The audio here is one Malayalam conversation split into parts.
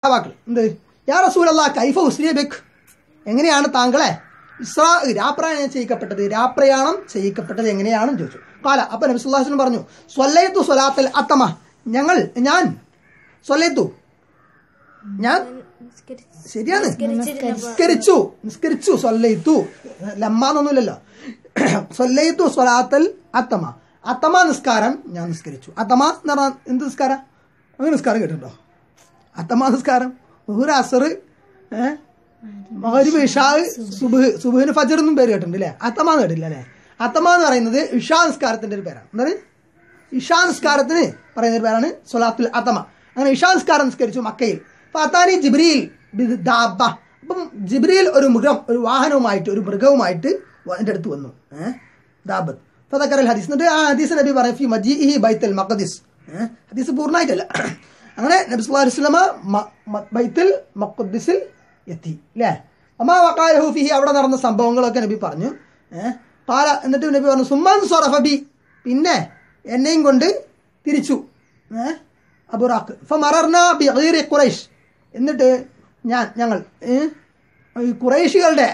സഹാബാക്കൾ എന്ത് യാ റസൂലല്ലാ കൈഫ ഉസ്രിയ ബെക്ക് എങ്ങനെയാണ് താങ്കളെ ഇസ്രാ രാപ്രയാണം ചെയ്യിക്കപ്പെട്ടത് രാപ്രയാണം ചെയ്യിക്കപ്പെട്ടത് എങ്ങനെയാണെന്ന് ചോദിച്ചു കാല അപ്പൊ നബി സുല്ലാസ്ലം പറഞ്ഞു സ്വല്ലയത്തു സ്വലാത്തൽ അത്തമ ഞങ്ങൾ ഞാൻ സ്വല്ലയത്തു ഞാൻ ശരിയാണ് നിസ്കരിച്ചു നിസ്കരിച്ചു സ്വല്ലയിത്തു ലമ്മാന്നൊന്നുമില്ലല്ലോ സ്വല്ലയിത്തു സ്വലാത്തൽ അത്തമ അത്തമ നിസ്കാരം ഞാൻ നിസ്കരിച്ചു അത്തമ എന്ന് പറഞ്ഞാൽ എന്ത് നിസ്കാരം അങ്ങനെ നിസ്കാരം കേട്ടിട്ടുണ്ടോ അത്തമ നിസ്കാരം ഒരു അസർ ഏഹ് മകരിബ് ഇഷാ സുബ് സുബുഹിന് ഫജർ എന്നും പേര് കേട്ടിട്ടുണ്ട് അല്ലേ അത്തമ എന്ന് കേട്ടില്ല അല്ലേ അത്തമ എന്ന് പറയുന്നത് ഇഷാ നിസ്കാരത്തിന്റെ ഒരു പേരാണ് എന്താണ് ഇഷാ നിസ്കാരത്തിന് പറയുന്ന ഒരു പേരാണ് സൊലാത്തുൽ അത്തമ അങ്ങനെ ഇഷാ നിസ്കാരം നിസ്കരിച്ചു മക്കയിൽ അപ്പൊ അത്താനി ജിബ്രീൽ ബിദ് ദാബ അപ്പം ജിബ്രീൽ ഒരു മൃഗം ഒരു വാഹനവുമായിട്ട് ഒരു മൃഗവുമായിട്ട് എൻ്റെ അടുത്ത് വന്നു ഏഹ് ദാബത്ത് ഫതക്കറൽ ഹദീസ് എന്നിട്ട് ആ ഹദീസ് നബി പറയും ഫി മജീഇഹി ബൈത്തുൽ മഖദിസ് ഏഹ് ഹദീസ് പൂർണ്ണമായിട്ടല്ല അങ്ങനെ നബി സല്ലല്ലാഹു അലൈഹി വസല്ലമ മ- മ- ബൈത്തുൽ മഖദ്ദിസിൽ എത്തി അല്ലേ അമ്മാ വക്കാലഹു ഫിഹി അവിടെ നടന്ന സംഭവങ്ങളൊക്കെ നബി പറഞ്ഞു ഏഹ് പാല എന്നിട്ട് നബി പറഞ്ഞു സുമ്മൻ സൊറഫബി പിന്നെ എന്നെയും കൊണ്ട് തിരിച്ചു ഏഹ് അബുറാഖ് ഫമറർന ബി ഗൈറി ഖുറൈഷ് എന്നിട്ട് ഞാൻ ഞങ്ങൾ ഏഹ്, ഈ ഖുറൈശികളുടെ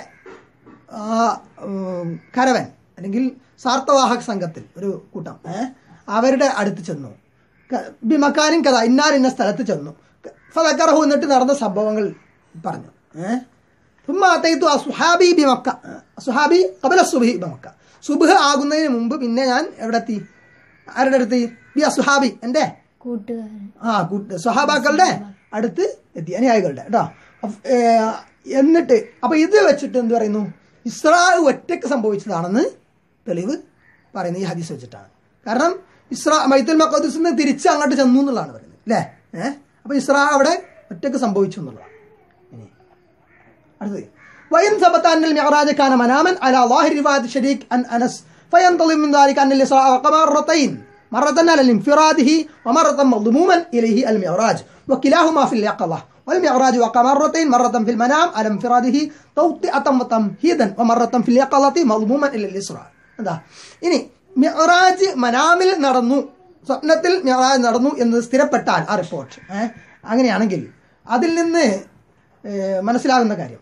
ആ, ഉം, കരവൻ അല്ലെങ്കിൽ സാർത്ഥവാഹക സംഘത്തിൽ ഒരു കൂട്ടം ഏഹ് അവരുടെ അടുത്ത് ചെന്നു ക- ബിമക്കാനും കഥ ഇന്നാർ ഇന്ന സ്ഥലത്ത് ചെന്നു ഫതക്കറഹു എന്നിട്ട് നടന്ന സംഭവങ്ങൾ പറഞ്ഞു ഏഹ് തുമ്മാത്തയ്ത്തു അസുഹാബി ബിമക്ക സുഹാബി കബല സുബഹി ബിമക്ക സുബഹ് ആകുന്നതിന് മുമ്പ് പിന്നെ ഞാൻ എവിടെ എത്തി ആരുടെ അടുത്ത് ബി അസുഹാബി എൻ്റെ കൂട്ടുകാരൻ ആ കൂട്ട് സ്വഹാബാക്കളുടെ അടുത്ത് എത്തി അനുയായികളുടെ കേട്ടോ അഫ്- ഏ, എന്നിട്ട് അപ്പൊ ഇത് വെച്ചിട്ട് എന്ത് പറയുന്നു ഇസ്രാ ഒറ്റയ്ക്ക് സംഭവിച്ചതാണെന്ന് തെളിവ് പറയുന്നത് ഈ ഹദീസ് വെച്ചിട്ടാണ് കാരണം ഇസ്രാ മൈത്തുൽ മക്കോദിസ് നിന്ന് തിരിച്ച് അങ്ങോട്ട് ചെന്നു എന്നുള്ളതാണ് പറയുന്നത് അല്ലേ ഏഹ് അപ്പൊ ഇസ്രാ അവിടെ ഒറ്റയ്ക്ക് സംഭവിച്ചു എന്നുള്ളതാണ് ഇനി അടുത്തത് وإن ثبت أن المعراج كان مناما على ظاهر رواية شريك عن أنس فينطلب من ذلك أن الإسراء وقع مرتين مرة على الانفراده ومرة مضموما إليه المعراج وكلاهما في اليقظة والمعراج وقع مرتين مرة في المنام على انفراده توطئة وتمهيدا ومرة في اليقظة مضموما إلى الإسراء എന്താ ഇനി മിറാജ് മനാമിൽ നടന്നു സ്വപ്നത്തിൽ മിറാജ് നടന്നു എന്നത് സ്ഥിരപ്പെട്ടാൽ ആ റിപ്പോർട്ട് ഏഹ് അങ്ങനെയാണെങ്കിൽ അതിൽ നിന്ന് ഏഹ് മനസ്സിലാകുന്ന കാര്യം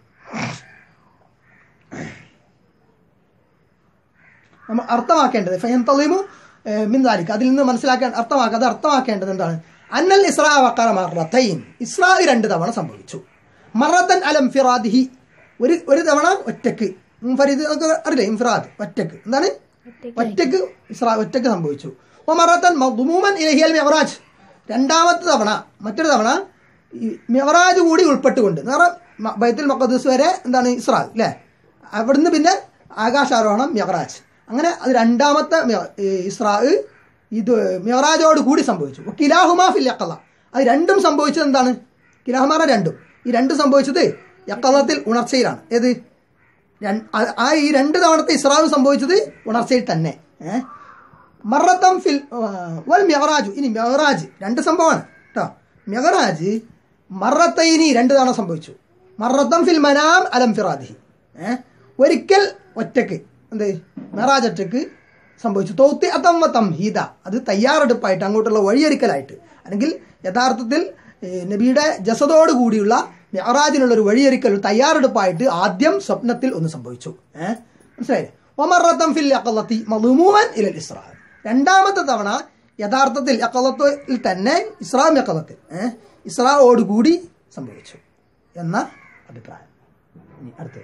നമ്മൾ അർത്ഥമാക്കേണ്ടത് ഫയൻ തളീമു മിന്താലിക്ക് അതിൽ നിന്ന് മനസ്സിലാക്കാൻ അർത്ഥമാക്കുക അത് അർത്ഥമാക്കേണ്ടത് എന്താണ് അന്നൽ ഇസ്രാ വക്കറ മറത്തൈൻ ഇസ്രാ രണ്ട് തവണ സംഭവിച്ചു മറത്തൻ അലം ഫിറാദിഹി ഒരു ഒരു തവണ ഒറ്റക്ക് മുൻഫരീദ് ഒക്കെ അറിയില്ലേ ഇൻഫിറാദ് ഒറ്റക്ക് എന്താണ് ഒറ്റക്ക് ഇസ്രാ ഒറ്റക്ക് സംഭവിച്ചു ഓ മറത്തൻ മധുമൂമൻ ഇലഹിയൽ മെഹറാജ് രണ്ടാമത്തെ തവണ മറ്റൊരു തവണ ഈ മെഹറാജ് കൂടി ഉൾപ്പെട്ടുകൊണ്ട് എന്ന് പറഞ്ഞാൽ മ- ബൈത്തുൽ മഖദ്സ് വരെ എന്താണ് ഇസ്രാ അല്ലേ അവിടുന്ന് പിന്നെ ആകാശാരോഹണം മെഹറാജ് അങ്ങനെ അത് രണ്ടാമത്തെ മെ- ഈ ഇസ്രാ ഇത് മെഹറാജോട് കൂടി സംഭവിച്ചു അപ്പൊ കിലാഹുമാ ഫിൽ യക്കല അത് രണ്ടും സംഭവിച്ചത് എന്താണ് കിലാഹുമാറ രണ്ടും ഈ രണ്ടും സംഭവിച്ചത് യക്കലത്തിൽ ഉണർച്ചയിലാണ് ഏത് രൺ- ആ- ആ ഈ രണ്ട് തവണത്തെ ഇസ്രാവ് സംഭവിച്ചത് ഉണർച്ചയിൽ തന്നെ ഏഹ് മറത്തം ഫിൽ ആ, വൽ മെഹറാജു ഇനി മെഹറാജ് രണ്ട് സംഭവമാണ് കേട്ടോ മെഹറാജ് മറത്തൈനി രണ്ട് തവണ സംഭവിച്ചു മറത്തം ഫിൽ മനാം അലം ഫിറാദിഹി ഏഹ് ഒരിക്കൽ ഒറ്റക്ക് എന്ത് മെഹറാജ് ഒറ്റക്ക് സംഭവിച്ചു തോത്തി അതം ഹീത അത് തയ്യാറെടുപ്പായിട്ട് അങ്ങോട്ടുള്ള വഴിയൊരുക്കലായിട്ട് അല്ലെങ്കിൽ യഥാർത്ഥത്തിൽ ഏ, നബിയുടെ ജസദോട് കൂടിയുള്ള മെഹറാജിനുള്ള ഒരു വഴിയൊരുക്കൽ ഒരു തയ്യാറെടുപ്പായിട്ട് ആദ്യം സ്വപ്നത്തിൽ ഒന്ന് സംഭവിച്ചു ഏഹ് മനസ്സിലായില്ലേ ഒമറത്തം ഫിൽ അക്കലത്തി മധുമൂമൻ ഇലൽ ഇസ്രാ രണ്ടാമത്തെ തവണ യഥാർത്ഥത്തിൽ അക്കലത്തിൽ തന്നെ ഇസ്രാം അക്കലത്തിൽ ഏഹ് ഇസ്രാവോടുകൂടി സംഭവിച്ചു എന്ന അഭിപ്രായം ഇനി അടുത്തത്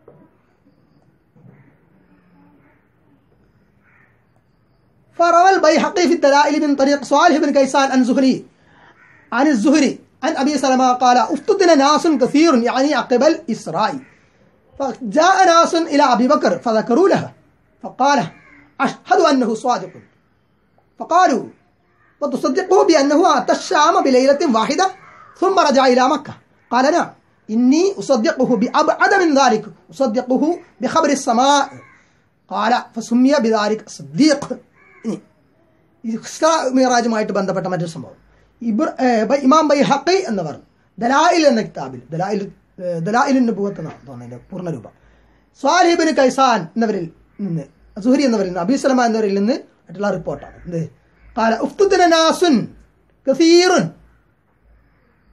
فروى البيهقي في الدلائل من طريق صالح بن كيسان عن زهري عن الزهري عن ابي سلمه قال افتتن ناس كثير يعني عقب الاسراء فجاء ناس الى ابي بكر فذكروا له فقال اشهد انه صادق فقالوا وتصدقه بانه اتى الشام بليله واحده ثم رجع الى مكه قال نعم اني اصدقه بابعد من ذلك اصدقه بخبر السماء قال فسمي بذلك صديق ഇനി ഇസ്രാ മിറാജുമായിട്ട് ബന്ധപ്പെട്ട മറ്റൊരു സംഭവം ഇബ്ര ഏഹ് ബൈ- ഇമാം ബൈ ഹക്കി എന്നവർ ദലായിൽ എന്ന കിതാബിൽ ദലായിൽ ഏഹ് ദലായിലിൻ നുബുവത്ത് എന്നാണ് തോന്നുന്നതിന്റെ പൂർണ്ണരൂപം സ്വാലിബിന് കൈസാൻ എന്നവരിൽ നിന്ന് സുഹരി എന്നവരിൽ നിന്ന് അബിസ്ലമ എന്നവരിൽ നിന്ന് ആയിട്ടുള്ള റിപ്പോർട്ടാണ് എന്ത് കാല ഉഫ്തുദ്ദിന നാസുൻ കസീറുൻ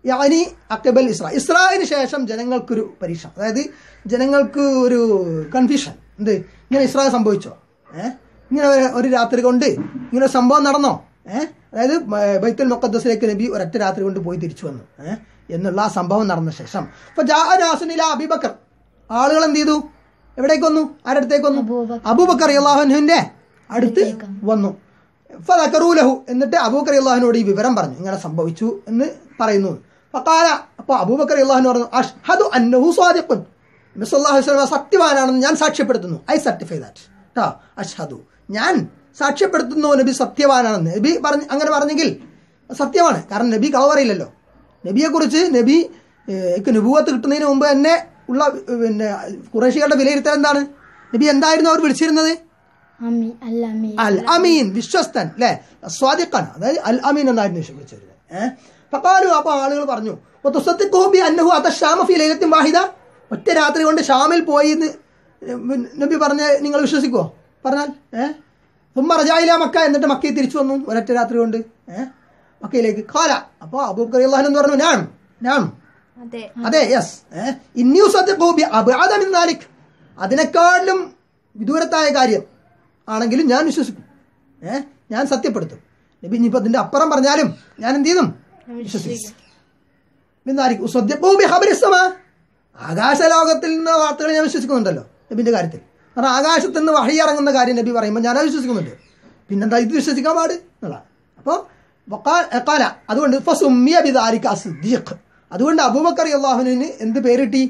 യാനി അക്കബൽ ഇസ്രാ ഇസ്രായിന് ശേഷം ജനങ്ങൾക്കൊരു പരീക്ഷ അതായത് ജനങ്ങൾക്ക് ഒരു കൺഫ്യൂഷൻ എന്ത് ഇങ്ങനെ ഇസ്രാ സംഭവിച്ചോ ഏഹ് ഇങ്ങനെ ഒരു- ഒരു രാത്രി കൊണ്ട് ഇങ്ങനെ ഒരു സംഭവം നടന്നോ ഏഹ് അതായത് ബ- ബൈത്തുൽ മുഖദ്സിലേക്ക് നബി ഒരൊറ്റ രാത്രി കൊണ്ട് പോയി തിരിച്ചു വന്നു ഏഹ് എന്നുള്ള ആ സംഭവം നടന്ന ശേഷം അപ്പൊ ജാഅനാസുനില അബിബക്കർ ആളുകൾ എന്ത് ചെയ്തു എവിടേക്ക് വന്നു ആരുടെ അടുത്തേക്ക് വന്നു അബൂബക്കർ. അബൂബക്കർ അള്ളാഹുവിന്റെ അടുത്ത് വന്നു ഫതക്കറൂലഹു എന്നിട്ട് അബൂബക്കർ അള്ളാഹിനോട് ഈ വിവരം പറഞ്ഞു ഇങ്ങനെ സംഭവിച്ചു എന്ന് പറയുന്നു ഫക്കാല അപ്പൊ അബൂബക്കർ അള്ളാഹിന് പറഞ്ഞു അഷ്ഹദു അന്നഹു സ്വാദിഖുൻ നബി സല്ലല്ലാഹു അലൈഹി വസല്ലം സത്യവാനാണെന്ന് ഞാൻ സാക്ഷ്യപ്പെടുത്തുന്നു ഐ സർട്ടിഫൈ ദാറ്റ് കേട്ടോ അഷ്ഹദു ഞാൻ സാക്ഷ്യപ്പെടുത്തുന്നു നബി സത്യവാനാണെന്ന് നബി പറഞ്ഞ് അങ്ങനെ പറഞ്ഞെങ്കിൽ സത്യമാണ് കാരണം നബി കളവ് പറയില്ലല്ലോ നബിയെക്കുറിച്ച് നബി ഏക്ക് നുപൂവത്ത് കിട്ടുന്നതിന് മുമ്പ് തന്നെ ഉള്ള ഏ, പിന്നെ കുറേശികളുടെ വിലയിരുത്തൽ എന്താണ് നബി എന്തായിരുന്നു അവർ വിളിച്ചിരുന്നത് അമീൻ അല്ല അമീൻ അൽ അമീൻ വിശ്വസ്തൻ അല്ലെ സ്വാദിഖാണ് അതായത് അൽ അമീൻ എന്നായിരുന്നു വിളിച്ചിരുന്നത് ഏഹ് പക്കാലു അപ്പൊ ആളുകൾ പറഞ്ഞു തുസത്തിക്കോബി അന്നഹു അത ഷാമഫി ലൈലത്തിൻ വാഹിദ ഒറ്റ രാത്രി കൊണ്ട് ഷാമിൽ പോയി എന്ന് നബി പറഞ്ഞ നിങ്ങൾ വിശ്വസിക്കുവോ പറഞ്ഞാൽ ഏഹ് തുമ്മ റജായില മക്ക എന്നിട്ട് മക്കയിൽ തിരിച്ചു വന്നു ഒരൊറ്റ രാത്രി കൊണ്ട് ഏഹ് മക്കയിലേക്ക് കാല അപ്പോൾ അബൂബക്കർ അള്ളാഹൻ എന്ന് പറഞ്ഞു ഞാൻ ഞാൻ അതെ അതെ യെസ് ഇന്നിയു സത്യകോബി അബാദമിന്നാലിക് അതിനേക്കാളും വിദൂരത്തായ കാര്യം ആണെങ്കിലും ഞാൻ വിശ്വസിക്കും ഏ ഞാൻ സത്യപ്പെടുത്തും നബി ഇനിയിപ്പോൾ അതിൻ്റെ അപ്പുറം പറഞ്ഞാലും ഞാൻ എന്ത് ചെയ്തും വിശ്വസിക്കും എന്നായിരിക്കും സത്യകോബി ഹബരിസമ ആകാശലോകത്തിൽ നിന്ന് വാർത്തകൾ ഞാൻ വിശ്വസിക്കുന്നുണ്ടല്ലോ നബിൻ്റെ കാര്യത്തിൽ കാരണം ആകാശത്തിൽ നിന്ന് വഴി ഇറങ്ങുന്ന കാര്യം നബി പറയുമ്പോൾ ഞാനത് വിശ്വസിക്കുന്നുണ്ട് പിന്നെന്താ ഇത് വിശ്വസിക്കാൻ പാട് എന്നുള്ളതാണ് അപ്പോൾ കാല അതുകൊണ്ട് ഫസുമ്മിയ ബിദാരിക സിദ്ദീഖ് അതുകൊണ്ട് അബൂബക്കർ അള്ളാഹുവിന് എന്ത് പേരിട്ടി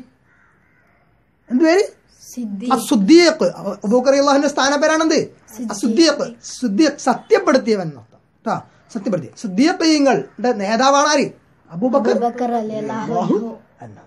എന്ത് പേര് സിദ്ധി അസുദ്ദീഖ് അബൂബക്കർ അള്ളാഹുവിന്റെ സ്ഥാനപ്പേരാണെന്ത് അസുദ്ദീഖ് സുദ്ദീഖ് സത്യപ്പെടുത്തിയവൻ എന്നർത്ഥം കേട്ടോ സത്യപ്പെടുത്തിയ സുദ്ദീഖീങ്ങളുടെ നേതാവാണ് ആര് അബൂബക്കർ അബൂബക്കർ റളിയല്ലാഹു അല്ലാഹു അൻഹു അൻഹു.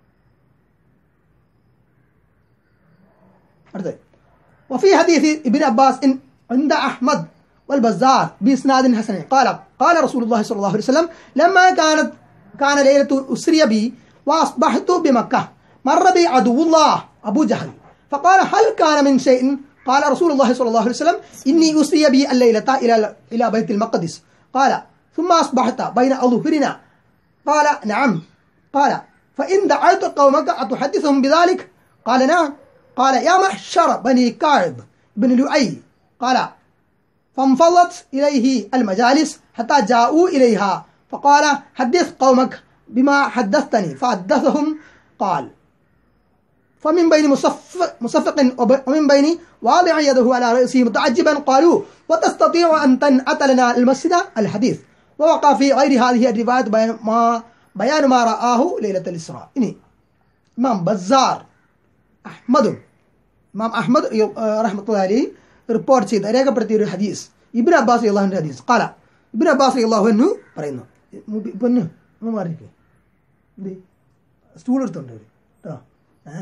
അടുത്തത് وفي حديث ابن عباس إن عند أحمد والبزار بإسناد حسن قال قال رسول الله صلى الله عليه وسلم لما كانت كان ليلة أسري بي وأصبحت بمكة مر بي عدو الله أبو جهل فقال هل كان من شيء قال رسول الله صلى الله عليه وسلم إني أسري بي الليلة إلى إلى بيت المقدس قال ثم أصبحت بين أظهرنا قال نعم قال فإن دعوت قومك أتحدثهم بذلك قال نعم قال يا محشر بني كعب بن لؤي قال فانفضت إليه المجالس حتى جاءوا إليها فقال حدث قومك بما حدثتني فحدثهم قال فمن بين مصفق, مصفق وب- ومن بين واضع يده على رأسه متعجبا قالوا وتستطيع أن تنأت لنا المسجد الحديث ووقع في غير هذه الروايات بيان ما بيان ما رآه ليلة الإسراء إني إمام بزار അഹ്മദും ഇമാം അഹ്മദ് റഹ്മത്തുള്ള അലി റിപ്പോർട്ട് ചെയ്ത രേഖപ്പെടുത്തിയ ഒരു ഹദീസ് ഇബിൻ അബ്ബാസ് അള്ളാഹുവിൻ്റെ ഹദീസ് കാല ഇബിൻ അബ്ബാസ് അള്ളാഹുവിനു പറയുന്നു മുബി- പൊന്നു ഒന്ന് മാറിയിരിക്കേ എന്ത് സ്റ്റൂൾ എടുത്തോണ്ട് വരും കേട്ടോ ഏഹ്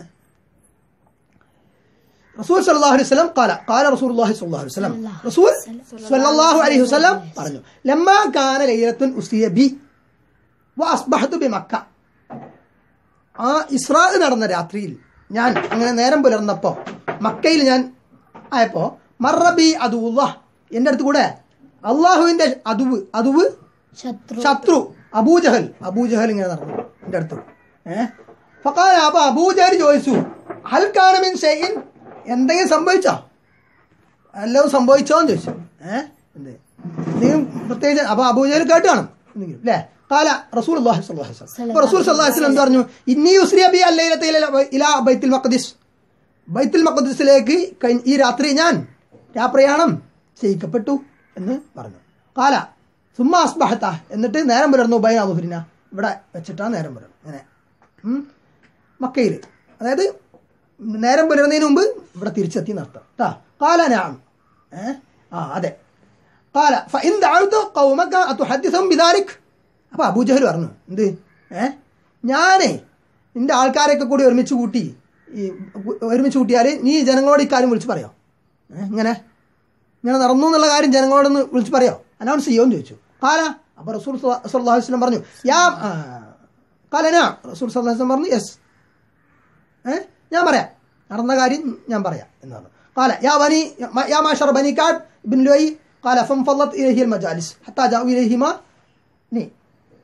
റസൂൽ സല്ലല്ലാഹു അലൈഹി വസല്ലം ഖാല ഖാല റസൂലുള്ളാഹി സ്വല്ലല്ലാഹു അലൈഹി വസല്ലം റസൂൽ സല്ലല്ലാഹു അലൈഹി വസല്ലം പറഞ്ഞു ലമ്മാ കാന ലൈലത്തുൻ ഉസിയ ബി വഅസ്ബഹതു ബിമക്ക ആ ഇസ്രാ നടന്ന രാത്രിയിൽ ഞാൻ അങ്ങനെ നേരം പുലർന്നപ്പോൾ മക്കയിൽ ഞാൻ ആയപ്പോൾ മറബി അതുല്ല എൻ്റെ അടുത്ത് കൂടെ അള്ളാഹുവിൻ്റെ അതുവ് അതുവ് ശത്രു ശത്രു അബൂജഹൽ അബൂജഹൽ ഇങ്ങനെ നടന്നു എൻ്റെ അടുത്ത് ഏഹ് ഫക്കാല അപ്പൊ അബൂജഹൽ ചോദിച്ചു ഹൽ കാനമിൻ ഷെയ്ൻ എന്തെങ്കിലും സംഭവിച്ചോ എല്ലാം സംഭവിച്ചോ എന്ന് ചോദിച്ചു ഏഹ് എന്ത് എന്തെങ്കിലും പ്രത്യേകിച്ച് അപ്പൊ അബൂജഹൽ കേട്ട് കാണും എന്തെങ്കിലും അല്ലേ കാല റസൂൽ അള്ളാഹി സ്വല്ലല്ലാഹു അലൈഹി വസല്ലം അപ്പൊ റസൂൽ സല്ലല്ലാഹു അലൈഹി വസല്ലം എന്ത് പറഞ്ഞു ഇന്നി യുസ്രിയ ബി അല്ലൈലത്തെ ഇലാ ബൈത്തുൽ മഖ്ദിസ് ബൈത്തുൽ മഖദ്സിലേക്ക് കഴി- ഈ രാത്രി ഞാൻ രാപ്രയാണം ചെയ്യിക്കപ്പെട്ടു എന്ന് പറഞ്ഞു കാല സുമ്മാ അസ്ബഹത്ത എന്നിട്ട് നേരം പുലർന്നു ബൈ അബുഹുരിന ഇവിടെ വെച്ചിട്ടാണ് നേരം പുലർന്നു അങ്ങനെ ഉം. മക്കയിൽ അതായത് നേരം പുലരുന്നതിന് മുമ്പ് ഇവിടെ തിരിച്ചെത്തി നടത്താം കേട്ടാ കാല ഞാൻ ഏ ആ അതെ കാല ഫഇൻ ദഅവ്തു ഖൗമക അതുഹദ്ദിസും ബിദാലിക് അപ്പൊ അബൂജഹൽ പറഞ്ഞു എന്ത് ഏ ഞാനേ നിന്റെ ആൾക്കാരെയൊക്കെ കൂടി ഒരുമിച്ച് കൂട്ടി ഈ ഒരുമിച്ച് കൂട്ടിയാൽ നീ ജനങ്ങളോട് ഇക്കാര്യം വിളിച്ച് പറയോ ഏ, ഇങ്ങനെ ഇങ്ങനെ നടന്നു എന്നുള്ള കാര്യം ജനങ്ങളോടൊന്ന് വിളിച്ച് പറയോ അനൗൺസ് ചെയ്യുമെന്ന് ചോദിച്ചു കാല അപ്പൊ റസൂൽ സല്ലല്ലാഹു അലൈഹി വസല്ലം പറഞ്ഞു യാ ആ, കാലനാ റസൂൽ സല്ലല്ലാഹു അലൈഹി വസല്ലം പറഞ്ഞു യെസ് ഏ ഞാൻ പറയാം നടന്ന കാര്യം ഞാൻ പറയാം എന്നാണ് قال يا بني يا معشر بني كعب بن لؤي قال فانفضت اليه المجالس حتى جاءوا اليه ما ني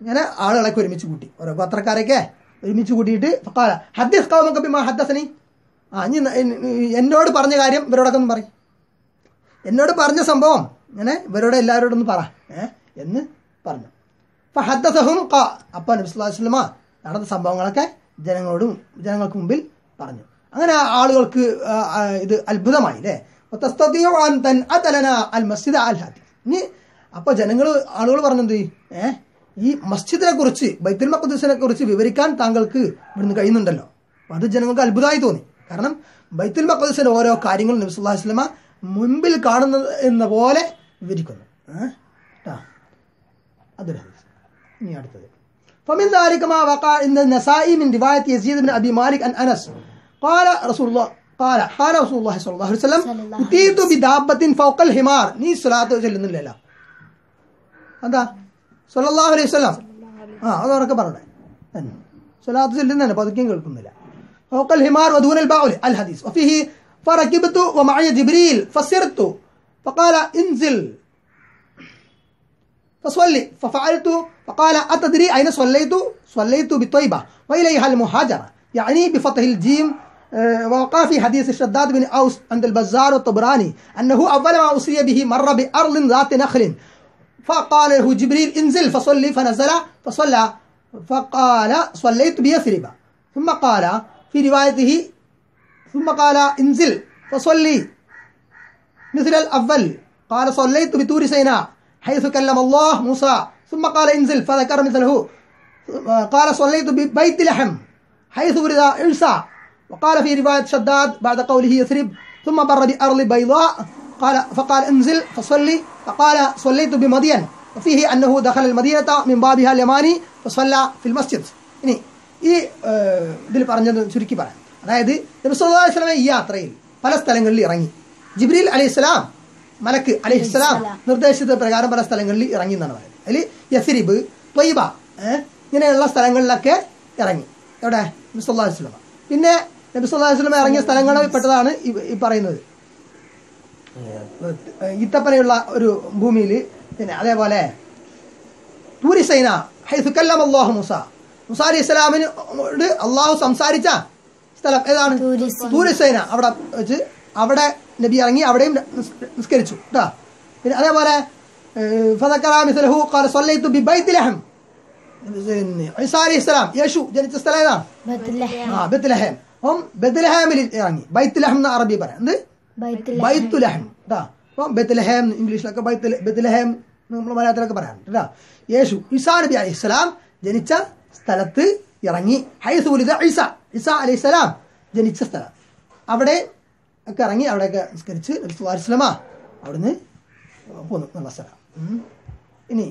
ഇങ്ങനെ ആളുകളൊക്കെ ഒരുമിച്ച് കൂട്ടി ഓരോ പത്രക്കാരൊക്കെ ഒരുമിച്ച് കൂട്ടിയിട്ട് ഫഖാല ഹദ്ദിസ് ഖൗമക ബിമാ ഹദ്ദസനി ആ ഇനി ന- ഇൻ- എന്നോട് പറഞ്ഞ കാര്യം ഇവരോടൊക്കെ ഒന്ന് പറയും എന്നോട് പറഞ്ഞ സംഭവം ഇങ്ങനെ ഇവരോട് എല്ലാവരോടും ഒന്ന് പറ ഏ എന്ന് പറഞ്ഞു അപ്പം ഹദ്ദസഹും ക അപ്പം നബി സ്വല്ലല്ലാഹു അലൈഹി വസല്ലമ നടന്ന സംഭവങ്ങളൊക്കെ ജനങ്ങളോടും ജനങ്ങൾക്ക് മുമ്പിൽ പറഞ്ഞു അങ്ങനെ ആ ആളുകൾക്ക് ആ, ആ, ഇത് അത്ഭുതമായി അല്ലേ وتستطيع أن تنعت لنا المسجد على الهاتف. ഇനി അപ്പോൾ ജനങ്ങൾ ആളുകൾ പറഞ്ഞെന്ത് ഏ ഈ മസ്ജിദിനെ കുറിച്ച് ബൈത്തുൽ മഖദ്സിനെ കുറിച്ച് വിവരിക്കാൻ താങ്കൾക്ക് ഇവിടുന്ന് കഴിയുന്നുണ്ടല്ലോ അപ്പോൾ അത് ജനങ്ങൾക്ക് അത്ഭുതമായി തോന്നി കാരണം ബൈത്തുൽ മഖദ്സിന്റെ ഓരോ കാര്യങ്ങളും നബി സല്ലല്ലാഹു അലൈഹി വസല്ലമ മുൻപിൽ കാണുന്നത് എന്ന പോലെ വിവരിക്കുന്നു ഏ? ട്ടാ. അതൊരു ഹദീസ് ഇനി അടുത്തത് فمن ذلك ما وقع عند النسائي من رواية يزيد بن أبي مالك عن أنس قال رسول الله قال قال رسول الله صلى الله عليه وسلم صلى الله أتيت بدابة فوق الحمار നീ സ്വലാത്ത് ചെല്ലുന്നില്ലല്ലോ എന്താ സല്ലല്ലാഹു അലൈഹി വസല്ലം ആ അതവരൊക്കെ പറയണേ തന്നെ സ്വലാത്ത് ചെല്ലുന്നതന്നെ പതുക്കെയും കേൾക്കുന്നില്ല فوق الحمار ودون الباول الحديث وفيه فركبت ومعي جبريل فسرت فقال انزل فصلي ففعلت فقال أتدري أين صليت؟ صليت بطيبة وإليها المهاجرة يعني بفتح الجيم آه، ووقع في حديث الشداد بن أوس عند البزار والطبراني أنه أول ما أسري به مر بأرض ذات نخل فقال له جبريل انزل فصلي فنزل فصلى فقال صليت بيثرب ثم قال في روايته ثم قال انزل فصلي مثل الأول قال صليت بتور سيناء حيث كلم الله موسى ثم قال انزل فذكر مثله قال صليت ببيت لحم حيث ورد عيسى وقال في رواية شداد بعد قوله يثرب ثم مر بأرض بيضاء قال فقال انزل فصلي فقال صليت بمدين وفيه أنه دخل المدينة من بابها اليماني فصلى في المسجد ഇനി ഈ ഏഹ്, ഇതിൽ പറഞ്ഞത് ചുരുക്കി പറയാം അതായത് നബി സല്ലല്ലാഹു അലൈഹി വസല്ലം ഈ യാത്രയിൽ പല സ്ഥലങ്ങളിൽ ഇറങ്ങി ജിബ്രീൽ അലൈഹിസ്സലാം മലക്ക് അലൈഹിസ്സലാം നിർദ്ദേശിച്ച പ്രകാരം പല സ്ഥലങ്ങളിൽ ഇറങ്ങി എന്നാണ് പറയുന്നത് അതിൽ യസിരിബ് ത്വയ്ബ ഏഹ്, ഇങ്ങനെയുള്ള സ്ഥലങ്ങളിലൊക്കെ ഇറങ്ങി എവിടെ നബി സല്ലല്ലാഹു അലൈഹി വസല്ലം പിന്നെ നബി സല്ലല്ലാഹു അലൈഹി വസല്ലം ഇറങ്ങിയ സ്ഥലങ്ങളിൽ പെട്ടതാണ് ഈ- ഈ പറയുന്നത് ഏഹ്, ഈത്തപ്പനയുള്ള ഒരു ഭൂമിയിൽ പിന്നെ അതേപോലെ തൂരിസൈന ഹൈസുക്കല്ലം അള്ളാഹു മുസ മുസ അലി ഇസ്ലാമിനോട് അള്ളാഹു സംസാരിച്ച സ്ഥലം ഏതാണ് തൂരിസൈന. തൂരിസൈന അവിടെ വെച്ച് അവിടെ നബി ഇറങ്ങി അവിടെയും നിസ്- നിസ്കരിച്ചു കേട്ടോ പിന്നെ അതേപോലെ ഏഹ്, ഫദക്കറ മിസ്ലഹു ഖാല സ്വല്ലൈതു ബിബൈത്തിലഹം പിന്നെ ഈസാ അലി ഇസ്ലാം യേശു ജനിച്ച സ്ഥലം ഏതാണ് ബത്ലഹേം ആ ബത്ലഹേം അപ്പം ബത്ലഹേമിൽ ഇറങ്ങി ബൈത്തുലഹം എന്ന് അറബി പറയാം എന്ത് ബൈത്തുലഹേം ബൈത്തുലഹം കേട്ടാ അപ്പം ബെത്ലഹേം ഇംഗ്ലീഷിലൊക്കെ ബൈത്തുല ബെത്ലഹേം നമ്മൾ മലയാളത്തിലൊക്കെ പറയാറുണ്ട് കേട്ടോ യേശു ഇസാ നബി അലൈഹി സ്വലാം ജനിച്ച സ്ഥലത്ത് ഇറങ്ങി ഹൈസൂലിത ഇസ ഇസ അലൈഹി സ്വലാം ജനിച്ച സ്ഥലം അവിടെ ഒക്കെ ഇറങ്ങി അവിടെയൊക്കെ നിസ്കരിച്ച് നബി സല്ലല്ലാഹു അലൈഹി വസല്ലമ അവിടുന്ന് പോന്നു എന്നുള്ള സ്ഥലം ഉം. ഇനി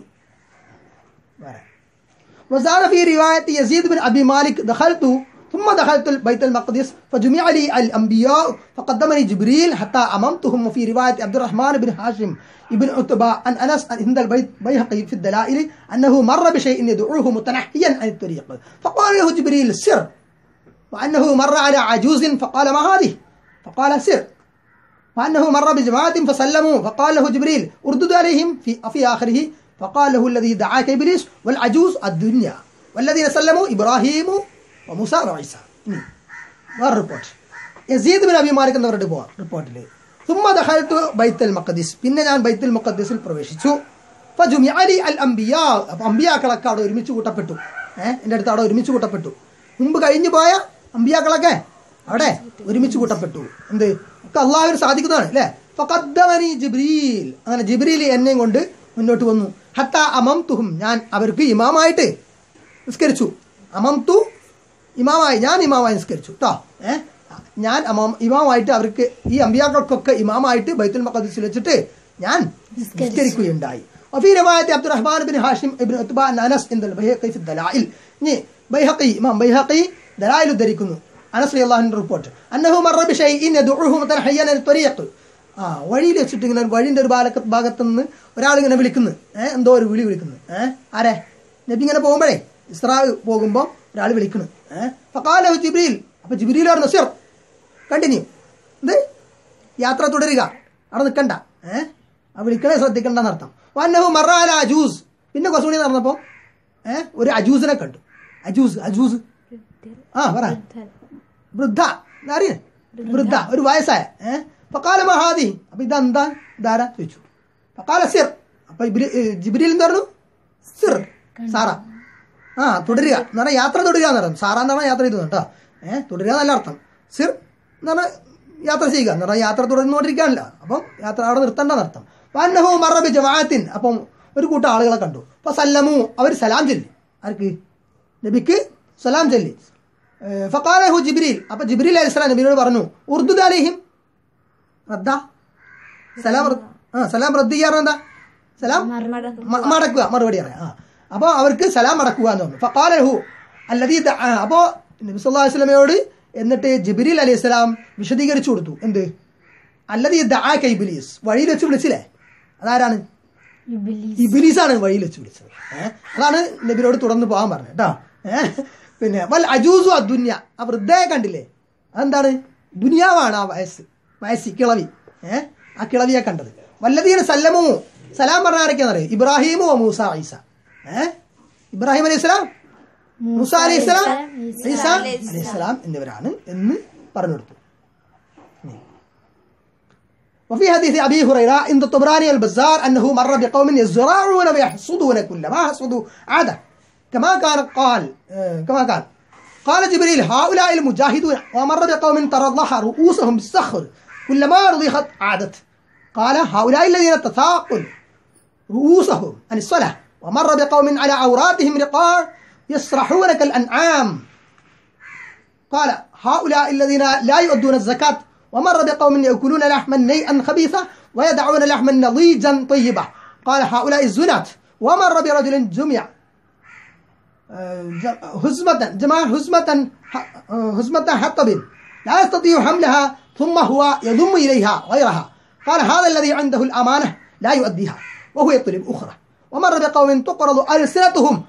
വേറെ وزاد في رواية يزيد بن أبي مالك دخلت ثم دخلت بيت المقدس فجمع لي الأنبياء فقدمني جبريل حتى أممتهم وفي رواية عبد الرحمن بن هاشم ابن عتبة عن أنس عند البيت بيهقي في الدلائل أنه مر بشيء يدعوه متنحيا عن الطريق فقال له جبريل سر وأنه مر على عجوز فقال ما هذه فقال سر وأنه مر بجماعة فسلموا فقال له جبريل اردد عليهم في في آخره فقال له الذي دعاك إبليس والعجوز الدنيا والذين سلموا إبراهيم وموسى وعيسى വേറെ report Yazid bin Abi Malik എന്നവരുടെ റിപ്പോർട്ടിൽ സുമ്മ ദഖൽതു ബൈത്തുൽ മഖദിസ് പിന്നെ ഞാൻ ബൈത്തുൽ മഖദ്ദിസിൽ പ്രവേശിച്ചു ഫജുമിഅ ലി അൽ അംബിയാ അപ്പോൾ അമ്പിയാക്കളൊക്കെ അവിടെ ഒരുമിച്ച് കൂട്ടപ്പെട്ടു ഏഹ് എൻ്റെ അടുത്ത് അവിടെ ഒരുമിച്ച് കൂട്ടപ്പെട്ടു മുമ്പ് കഴിഞ്ഞു പോയ അമ്പിയാക്കളൊക്കെ അവിടെ ഒരുമിച്ച് കൂട്ടപ്പെട്ടു എന്ത് ഒക്കെ അള്ളാഹുവിന് സാധിക്കുന്നതാണ് അല്ലേ ഫഖദ്ദമനി ജിബ്രീൽ അങ്ങനെ ജിബ്രീൽ എന്നെയും കൊണ്ട് മുന്നോട്ട് വന്നു ഹത്ത അമം തുഹും ഞാൻ അവർക്ക് ഇമാമായിട്ട് നിസ്കരിച്ചു അമംതു ഇമാമായി ഞാൻ ഇമാമായി നിസ്കരിച്ചു കേട്ടോ ഏ ഞാൻ അമാം ഇമാമായിട്ട് അവർക്ക് ഈ അമ്പിയാക്കൾക്കൊക്കെ ഇമാമായിട്ട് ബൈത്തുൽ മഖദ്സിൽ വെച്ചിട്ട് ഞാൻ നിസ്കരിക്കുകയുണ്ടായി وفي رواية عبد الرحمن بن هاشم ابن عتبة عن أنس عند البيهقي في الدلائل ഇനി ബൈഹഖി ഇമാം ബൈഹഖി ദലായിൽ ഉദ്ധരിക്കുന്നു അനസ് റളിയല്ലാഹുവിന്റെ റിപ്പോർട്ട് അന്നഹു മറ ബിശൈഇൻ യദഉഹു മുതനഹയ്യൻ അൽ ത്വരീഖ് ആ വഴിയിൽ വെച്ചിട്ട് ഇങ്ങനെ വഴിന്റെ ഒരു ഭാഗത്ത് ഭാഗത്ത് നിന്ന് ഒരാൾ ഇങ്ങനെ വിളിക്കുന്നു ഏഹ് എന്തോ ഒരു വിളി വിളിക്കുന്നു ഏഹ് ആരെ നബി ഇങ്ങനെ പോകുമ്പോഴേ ഇസ്രാ പോകുമ്പോൾ ഒരാൾ വിളിക്കുന്നു ഏഹ് ഫഖാലഹു ജിബ്രീൽ അപ്പൊ ജിബ്രീൽ പറഞ്ഞു സിർ കണ്ടിന്യൂ എന്ത് യാത്ര തുടരുക അവിടെ നിൽക്കണ്ട ഏഹ് ആ വിളിക്കണേ ശ്രദ്ധിക്കണ്ടെന്നർത്ഥം വന്നഹു മറാല ജൂസ് പിന്നെ കുറച്ചുകൂടി നടന്നപ്പോൾ ഏ ഒരു അജൂസിനെ കണ്ടു അജൂസ് അജൂസ് ആ പറ വൃദ്ധ അറിയേ വൃദ്ധ ഒരു വയസ്സായ ഏഹ് പക്കാല മഹാദി അപ്പൊ ഇതെന്താ ഇതാരാ ചോദിച്ചു പക്കാല സിർ അപ്പൊ ഇബ്രി- ഏ, ജിബ്രീൽ എന്ന് പറഞ്ഞു സിർ സാറ ആ തുടരുക എന്ന് പറഞ്ഞാൽ യാത്ര തുടരുക എന്ന് പറഞ്ഞു സാറ എന്ന് പറഞ്ഞാൽ യാത്ര ചെയ്തു കേട്ടോ ഏഹ് തുടരുക നല്ല അർത്ഥം സിർ എന്ന് പറഞ്ഞാൽ യാത്ര ചെയ്യുക എന്ന് പറഞ്ഞാൽ യാത്ര തുടർന്നുകൊണ്ടിരിക്കാനല്ല അപ്പം യാത്ര അവിടെ നിർത്തേണ്ടെന്ന് അർത്ഥം വന്നഹു മറബി ജമാഅത്തിൻ അപ്പം ഒരു കൂട്ടം ആളുകളെ കണ്ടു അപ്പൊ സല്ലമു അവർ സലാം ചൊല്ലി ആർക്ക് നബിക്ക് സലാം ചൊല്ലി ഏഹ് ഫഖാലഹു ജിബ്രീൽ അപ്പൊ ജിബ്രീൽ അലൈഹി സ്വലാം നബിയോട് പറഞ്ഞു ഉർദു അലൈഹിം റദ്ദ സലാം റദ്ദ്- ആ സലാം റദ്ദ് ചെയ്യാറ് എന്താ സലാം മ- മടക്കുക മറുപടി അറിയാം ആ അപ്പോൾ അവർക്ക് സലാം മടക്കുക എന്ന് പറഞ്ഞു ഫഖാലഹു അല്ലദീ ദ- ആ, അപ്പോ നബി സല്ലല്ലാഹു അലൈഹി വസല്ലമയോട് എന്നിട്ട് ജിബ്രീൽ അലൈഹി സ്വലാം വിശദീകരിച്ചു കൊടുത്തു എന്ത് അല്ലദീ ദആക ഇബ്ലീസ് വഴിയിൽ വെച്ച് വിളിച്ചില്ലേ അതാരാണ് ഇബിലീസ് ഇബിലീസാണ് വഴിയിൽ വെച്ച് വിളിച്ചത് ഏഹ് അതാണ് നബിനോട് തുടർന്ന് പോകാൻ പറഞ്ഞത് കേട്ടോ ഏഹ് പിന്നെ വൽ അജൂസു അദ്ദുന്യ ആ വൃദ്ധയെ കണ്ടില്ലേ അതെന്താണ് ദുനിയാവാണ് ആ വയസ്സ് വയസ്സ് കിളവി ഏഹ് ആ കിളവിയെ കണ്ടത് വല്ലതീന സല്ലമു സലാം പറഞ്ഞ ആരൊക്കെയാണെന്നറിയോ ഇബ്രാഹിമു മൂസ ഈസ ഏഹ് ഇബ്രാഹിം അലൈഹി സ്വലാം മൂസ അലൈഹി സ്വലാം ഈസ അലൈഹി സ്വലാം എന്നിവരാണ് എന്ന് പറഞ്ഞു കൊടുത്തു وفي حديث أبي هريرة عند الطبراني والبزار أنه مر بقوم يزرعون ويحصدون كل ما حصدوا عادة كما كان قال آه، كما قال قال جبريل هؤلاء المجاهدون ومر بقوم ترضح رؤوسهم بالصخر كلما رضخت عادت قال هؤلاء الذين تثاقل رؤوسهم عن الصلاة ومر بقوم على عوراتهم رقاع يسرحون كالأنعام قال هؤلاء الذين لا يؤدون الزكاة ومر بقوم يأكلون لحما نيئا خبيثا ويدعون لحما نضيجا طيبا قال هؤلاء الزنات ومر برجل جمع آه، ج- هزمة جمع هزمة ح- آه، هزمة حطب لا يستطيع حملها ثم هو يضم إليها غيرها قال هذا الذي عنده الأمانة لا يؤديها وهو يطلب أخرى ومر بقوم تقرض ألسنتهم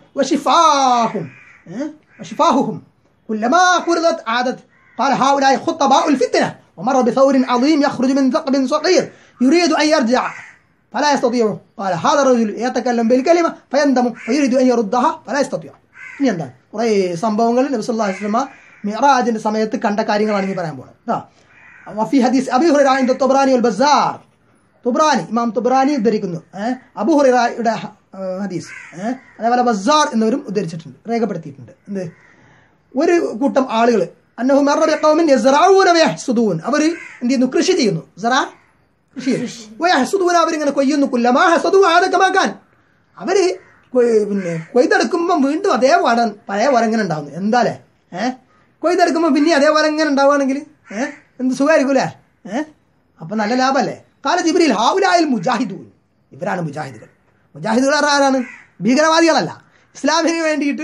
وشفاهم آه، وشفاههم كلما قرضت عادت قال هؤلاء خطباء الفتنة ومر بثور عظيم يخرج من ثقب صغير يريد أن يرجع فلا يستطيع قال هذا الرجل يتكلم بالكلمة فيندم فيريد أن يردها فلا يستطيع ഇനി എന്താണ് കുറേ സംഭവങ്ങൾ നബി സല്ലല്ലാഹു അലൈഹി വസല്ലമ മിഅ്റാജിന്റെ സമയത്ത് കണ്ട കാര്യങ്ങളാണ് ഇനി പറയാൻ പോകുന്നത് കേട്ടോ വഫി ഹദീസ് അബി ഹുറൈറ ഇൻദ തുബ്രാനി വൽ ബസാർ തുബ്രാനി ഇമാം തുബ്രാനി ഉദ്ധരിക്കുന്നു ഏഹ് അബു ഹുറൈറയുടെ ഹ- ഏഹ് ഹദീസ് ഏഹ് അതേപോലെ ബസാർ എന്നിവരും ഉദ്ധരിച്ചിട്ടുണ്ട് രേഖപ്പെടുത്തിയിട്ടുണ്ട് എന്ത് ഒരു കൂട്ടം ആളുകൾ അന്നഹു മർറ ബിഖൗമിൻ യസ്റഊന വയഹ്സുദൂൻ അവർ എന്ത് ചെയ്യുന്നു കൃഷി ചെയ്യുന്നു സറാ കൃഷി ചെയ്യുന്നു വയഹ്സുദൂൻ അവരിങ്ങനെ കൊയ്യുന്നു കുല്ലമാ ഹസദു ആദകമാക്കാൻ അവര് കൊയ്- പിന്നെ കൊയ്തെടുക്കുമ്പോൾ വീണ്ടും അതേ വടം പഴയ വരം ഇങ്ങനെ ഉണ്ടാവുന്നു എന്താലേ ഏഹ് കൊയ്തെടുക്കുമ്പോൾ പിന്നെ അതേ വരം ഇങ്ങനെ ഉണ്ടാവുകയാണെങ്കിൽ ഏഹ് എന്ത് സുഖമായിരിക്കൂലേ ഏഹ് അപ്പൊ നല്ല ലാഭമല്ലേ കാല ജിബ്രീൽ ഹാവുലായിൽ മുജാഹിദൂൻ ഇവരാണ് മുജാഹിദുകൾ മുജാഹിദുകൾ പറഞ്ഞാൽ ആരാണ് ഭീകരവാദികളല്ല ഇസ്ലാമിന് വേണ്ടിയിട്ട്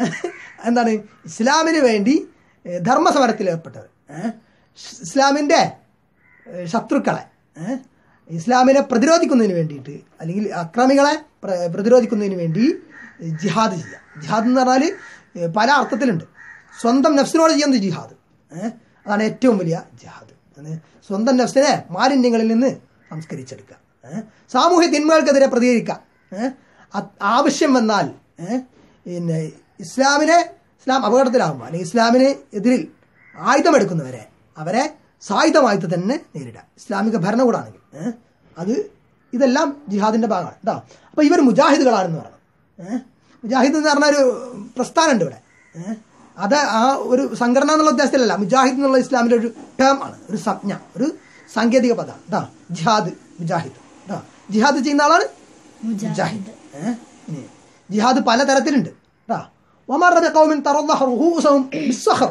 എന്താണ് ഇസ്ലാമിന് വേണ്ടി ഏഹ്, ധർമ്മസമരത്തിൽ ഏർപ്പെട്ടവർ ഏഹ്, ഇസ്ലാമിൻ്റെ ഏഹ്, ശത്രുക്കളെ ഏഹ്, ഇസ്ലാമിനെ പ്രതിരോധിക്കുന്നതിന് വേണ്ടിയിട്ട് അല്ലെങ്കിൽ അക്രമികളെ പ്ര- പ്രതിരോധിക്കുന്നതിന് വേണ്ടി ജിഹാദ് ചെയ്യുക ജിഹാദ് എന്ന് പറഞ്ഞാൽ ഏഹ്, പല അർത്ഥത്തിലുണ്ട് സ്വന്തം നഫ്സിനോട് ചെയ്യുന്നത് ജിഹാദ് ഏഹ്, അതാണ് ഏറ്റവും വലിയ ജിഹാദ് അത് സ്വന്തം നഫ്സിനെ മാലിന്യങ്ങളിൽ നിന്ന് സംസ്കരിച്ചെടുക്കുക ഏഹ്, സാമൂഹ്യ തിന്മകൾക്കെതിരെ പ്രതികരിക്കുക ഏഹ്, അത് ആവശ്യം വന്നാൽ ഏഹ്, പിന്നെ ഇസ്ലാമിനെ ഇസ്ലാം അപകടത്തിലാകുമ്പോൾ അല്ലെങ്കിൽ ഇസ്ലാമിന് എതിരിൽ ആയുധമെടുക്കുന്നവരെ അവരെ സായുധമായിട്ട് തന്നെ നേരിടുക ഇസ്ലാമിക ഭരണകൂടമാണെങ്കിൽ ഏഹ്, അത് ഇതെല്ലാം ജിഹാദിന്റെ ഭാഗമാണ് കേട്ടോ അപ്പൊ ഇവർ മുജാഹിദുകളാണെന്ന് പറഞ്ഞു ഏഹ്, മുജാഹിദ് എന്ന് പറഞ്ഞ ഒരു പ്രസ്ഥാനമുണ്ട് ഇവിടെ ഏഹ്, അത് ആ ഒരു സംഘടന എന്നുള്ള ഉദ്ദേശത്തിലല്ല മുജാഹിദ് എന്നുള്ള ഇസ്ലാമിന്റെ ഒരു ടേം ആണ് ഒരു സംജ്ഞ ഒരു സാങ്കേതിക പദമാണ് കേട്ടോ ജിഹാദ് മുജാഹിദ് കേട്ടോ ജിഹാദ് ചെയ്യുന്ന ആളാണ് മുജാഹിദ് ഏഹ്? ഇനി ജിഹാദ് പലതരത്തിലുണ്ട് കേട്ടോ ഒമർ റബി ഖൗമിൻ തറല്ലാഹു റൂസഹും ബിസ്സഖർ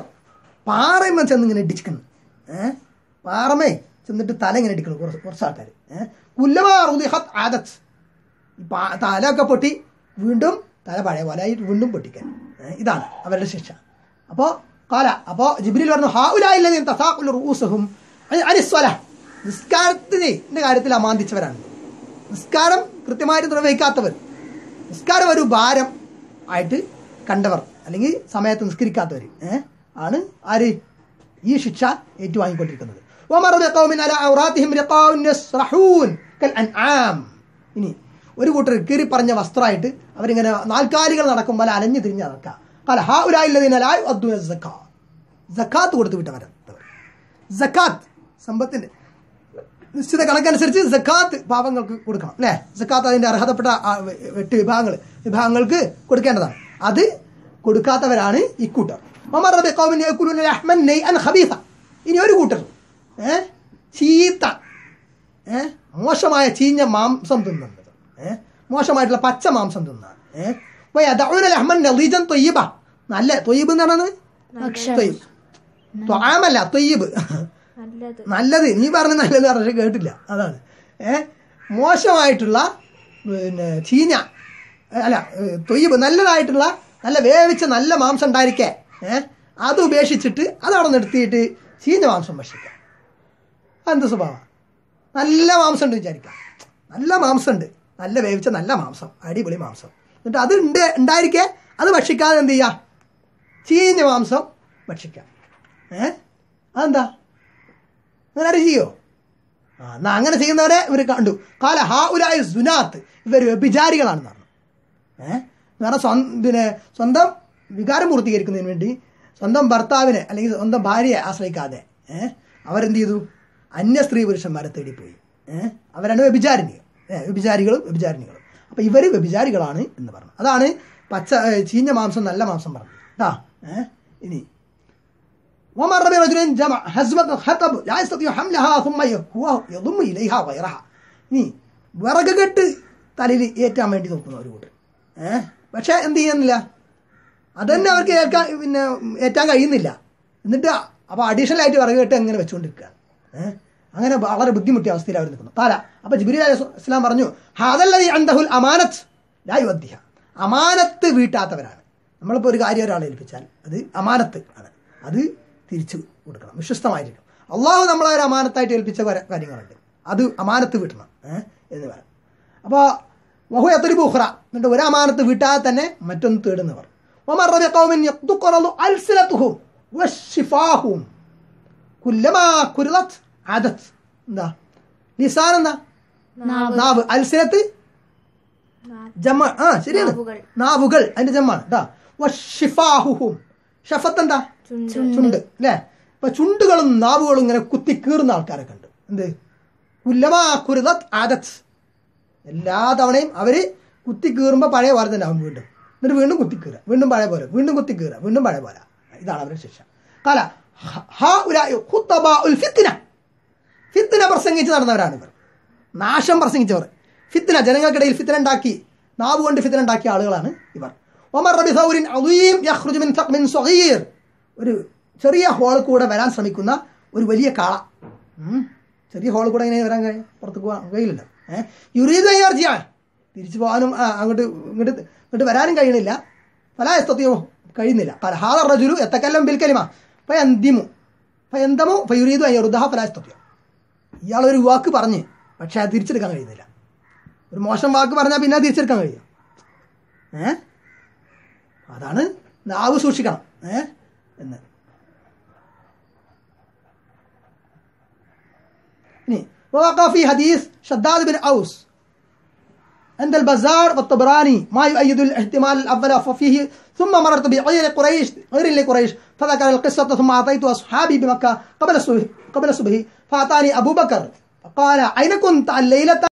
പാറമേ ചെന്ന് ഇങ്ങനെ ഇടിച്ചിക്കുന്നു ഏഹ് പാറമേ ചെന്നിട്ട് തല ഇങ്ങനെ ഇടിക്കുന്നു കുറച്ച് കുറച്ച് ആൾക്കാർ ഏഹ് കുല്ലമാ റുദിഹത് ആദത്ത് ഈ പാ- തലയൊക്കെ പൊട്ടി വീണ്ടും തല പഴയ പോലെ ആയിട്ട് വീണ്ടും പൊട്ടിക്കാൻ ഏ, ഇതാണ് അവരുടെ ശിക്ഷ അപ്പോൾ കാല അപ്പോൾ ജിബ്രീൽ പറഞ്ഞു ഹാഉലായില്ലതീൻ തസാഖുൽ റൂസഹും അനിസ്വല നിസ്കാരത്തിന്റെ കാര്യത്തിൽ അമാന്തിച്ചവരാണ് നിസ്കാരം കൃത്യമായിട്ട് നിർവഹിക്കാത്തവർ നിസ്കാരം ഒരു ഭാരം ആയിട്ട് കണ്ടവർ അല്ലെങ്കിൽ സമയത്ത് നിസ്കരിക്കാത്തവർ ഏഹ് ആണ് ആര് ഈ ശിക്ഷ ഏറ്റുവാങ്ങിക്കൊണ്ടിരിക്കുന്നത് ومر بقوم على عوراتهم رقاء يسرحون كالأنعام ഇനി ഒരു കൂട്ടർ കീറി പറഞ്ഞ വസ്ത്രമായിട്ട് അവരിങ്ങനെ നാൽക്കാലികൾ നടക്കുമ്പോൾ അലഞ്ഞു തിരിഞ്ഞ് നടക്കുക കാല ഹാ ഉലായില്ലതിനാലായി അദ്ദുന സക്കാ സക്കാത്ത് കൊടുത്തു വിട്ടവരാണ് സക്കാത്ത് സമ്പത്തിന്റെ നിശ്ചിത കണക്കനുസരിച്ച് സക്കാത്ത് പാവങ്ങൾക്ക് കൊടുക്കണം അല്ലേ സക്കാത്ത് അതിന്റെ അർഹതപ്പെട്ട ആ വെ- എട്ട് വിഭാഗങ്ങൾ വിഭാഗങ്ങൾക്ക് കൊടുക്കേണ്ടതാണ് അത് കൊടുക്കാത്തവരാണ് ഇക്കൂട്ടർ ഒമർ റബി ഖൗമിൻ യഅകുലൂന ലഹ്മൻ നൈഅൻ ഖബീസ ഇനി ഒരു കൂട്ടർ ഏ ചീത്ത ഏ മോശമായ ചീഞ്ഞ മാംസം തിന്നുന്നത് ഏ മോശമായിട്ടുള്ള പച്ച മാംസം തിന്നുക ഏ വയദഊന ലഹ്മൻ നളീജൻ ത്വയ്യിബ നല്ല ത്വയ്യിബ് എന്ന് പറയുന്നത് ത്വയ്യിബ് ത്വാമല്ല ത്വയ്യിബ് നല്ലത് നല്ലത് നീ പറഞ്ഞ നല്ലത് പക്ഷെ കേട്ടില്ല അതാണ് ഏ മോശമായിട്ടുള്ള പിന്നെ ചീഞ്ഞ ഏ, അല്ല ഏ, തൊയ്യബ് നല്ലതായിട്ടുള്ള നല്ല വേവിച്ച നല്ല മാംസം ഉണ്ടായിരിക്കേ ഏ അത് ഉപേക്ഷിച്ചിട്ട് അതവിടെ നിർത്തിയിട്ട് ചീഞ്ഞ മാംസം ഭക്ഷിക്കാം അതെന്ത് സ്വഭാവം നല്ല മാംസം ഉണ്ട് വിചാരിക്കാം നല്ല മാംസം ഉണ്ട് നല്ല വേവിച്ച നല്ല മാംസം അടിപൊളി മാംസം എന്നിട്ട് അത് ഉണ്ട് ഉണ്ടായിരിക്കെ അത് ഭക്ഷിക്കാതെ എന്ത് ചെയ്യുക ചീഞ്ഞ മാംസം ഭക്ഷിക്കാം ഏ അതെന്താ അങ്ങനെ ആരും ചെയ്യോ ആ എന്നാ അങ്ങനെ ചെയ്യുന്നവരെ ഇവർ കണ്ടു കാല ഹാ ഉലായ സുനാത്ത് ഇവർ വ്യഭിചാരികളാണെന്ന് പറഞ്ഞു ഏഹ് കാരണം സ്വന്തം പിന്നെ സ്വന്തം വികാരം പൂർത്തീകരിക്കുന്നതിന് വേണ്ടി സ്വന്തം ഭർത്താവിനെ അല്ലെങ്കിൽ സ്വന്തം ഭാര്യയെ ആശ്രയിക്കാതെ ഏഹ് അവരെന്ത് ചെയ്തു അന്യ സ്ത്രീ പുരുഷന്മാരെ തേടിപ്പോയി ഏഹ് അവരാണ് വ്യഭിചാരിണികൾ ഏഹ് വ്യഭിചാരികളും വ്യഭിചാരിണികളും അപ്പം ഇവർ വ്യഭിചാരികളാണ് എന്ന് പറഞ്ഞു അതാണ് പച്ച ഏ, ചീഞ്ഞ മാംസം നല്ല മാംസം പറഞ്ഞു കേട്ടാ ഏഹ് ഇനി ومر برجل جمع هزمة خطب لا يستطيع حملها ثم هو يضم إليها غيرها ഇനി വിറക് കെട്ട് തലയിൽ ഏറ്റാൻ വേണ്ടി നോക്കുന്നു ഒരു കൂട്ടർ ഏഹ് പക്ഷെ എന്ത് ചെയ്യുന്നില്ല അതന്നെ അവർക്ക് ഏൽക്കാൻ പിന്നെ ഏറ്റാൻ കഴിയുന്നില്ല എന്നിട്ട് അപ്പോൾ അഡീഷണൽ ആയിട്ട് വിറക് കെട്ട് അങ്ങനെ വെച്ചുകൊണ്ടിരിക്കുകയാണ് ഏഹ് അങ്ങനെ വളരെ ബുദ്ധിമുട്ടിയ അവസ്ഥയിൽ അവർ നിൽക്കുന്നു താല അപ്പോൾ ജിബിരി അലൈഹി ഇസ്ലാം പറഞ്ഞു ഹാദല്ലതി അന്തഹുൽ അമാനത്ത് ലായുവദ്ദിഹ അമാനത്ത് വീട്ടാത്തവരാണ് നമ്മളിപ്പോൾ ഒരു കാര്യം ഒരാളെ ഏൽപ്പിച്ചാൽ അത് അമാനത്ത് ആണ് അത് തിരിച്ചു കൊടുക്കണം വിശ്വസ്തമായിരിക്കണം അള്ളാഹു നമ്മളെ ഒരു അമാനത്തായിട്ട് ഏൽപ്പിച്ച കുറെ കാര്യങ്ങളുണ്ട് അത് അമാനത്ത് വീട്ടണം ഏഹ് എന്ന് പറയാം അപ്പോൾ വഹു എത്തൊരു ബുഹ്റ എന്നിട്ട് ഒരു അമാനത്ത് വീട്ടാതെ തന്നെ മറ്റൊന്ന് തേടുന്നവർ ومر بقوم يقرض ألسنتهم وشفاهم كلما كرضت عادت എന്താ ലിസാൻ എന്താ നാവ് അൽസിനത്ത് ജമ്മ ആ ശരിയാണ് നാവുകൾ. നാവുകൾ അതിന്റെ ജമ്മാണ് കേട്ടാ വഷിഫാഹുഹും ഷഫത്ത് എന്താ ചുണ്ട് അല്ലേ ഇപ്പൊ ചുണ്ടുകളും നാവുകളും ഇങ്ങനെ കുത്തി കീറുന്ന ആൾക്കാരൊക്കെ ഉണ്ട് എന്ത് കുല്ലമാ കുരുതത് ആദത്ത് എല്ലാ തവണയും അവര് കുത്തി കീറുമ്പോൾ പഴയ പോലെ തന്നെ ആവും വീണ്ടും എന്നിട്ട് വീണ്ടും കുത്തി കീറുക വീണ്ടും പഴയ പോലെ വീണ്ടും കുത്തി കീറുക വീണ്ടും പഴയ പോലെ ഇതാണ് അവരുടെ ശിക്ഷ കാല ഹാ ഉലായി ഖുത്തബാ ഉൽ ഫിത്ന ഫിത്തിന പ്രസംഗിച്ച് നടന്നവരാണ് ഇവർ നാശം പ്രസംഗിച്ചവർ ഫിത്തിന ജനങ്ങൾക്കിടയിൽ ഫിത്തിന ഉണ്ടാക്കി നാവ് കൊണ്ട് ഫിത്തിന ഉണ്ടാക്കിയ ആളുകളാണ് ഇവർ ഒമർ റബി സൗരിൻ അദീം യഖ്റുജു മിൻ തഖ്മിൻ സഗീർ ഒരു ചെറിയ ഹോൾ കൂടെ വരാൻ ശ്രമിക്കുന്ന ഒരു വലിയ കാള ഉം. ചെറിയ ഹോൾ കൂടെ ഇങ്ങനെ വരാൻ കഴിയും പുറത്ത് പോകാൻ കഴിയില്ലല്ലോ ഏഹ് യുറീദ് അയ്യാർജിയാ തിരിച്ചു പോകാനും ആ, അങ്ങോട്ട് ഇങ്ങോട്ട് ഇങ്ങോട്ട് വരാനും കഴിയണില്ല പല എസ്തത്യോ കഴിയുന്നില്ല പല ഹാദർ റജുലു എത്തക്കല്ലം ബിൽക്കലിമ ഫയന്തിമു ഫയന്തമു ഫയുരീദു അയ്യറുദഹ ഫലാസ്തത്യോ ഇയാൾ ഒരു വാക്ക് പറഞ്ഞ് പക്ഷെ അത് തിരിച്ചെടുക്കാൻ കഴിയുന്നില്ല ഒരു മോശം വാക്ക് പറഞ്ഞാൽ പിന്നെ അത് തിരിച്ചെടുക്കാൻ കഴിയും ഏ അതാണ് നാവ് സൂക്ഷിക്കണം ഏ എന്ന് ഇനി ووقع في حديث شداد بن أوس عند البزار والطبراني ما يؤيد الاحتمال الأول ففيه ثم مررت بغير قريش غير لقريش فذكر القصة ثم أعطيت أصحابي بمكة قبل الصبح قبل الصبح فأعطاني أبو بكر فقال أين كنت الليلة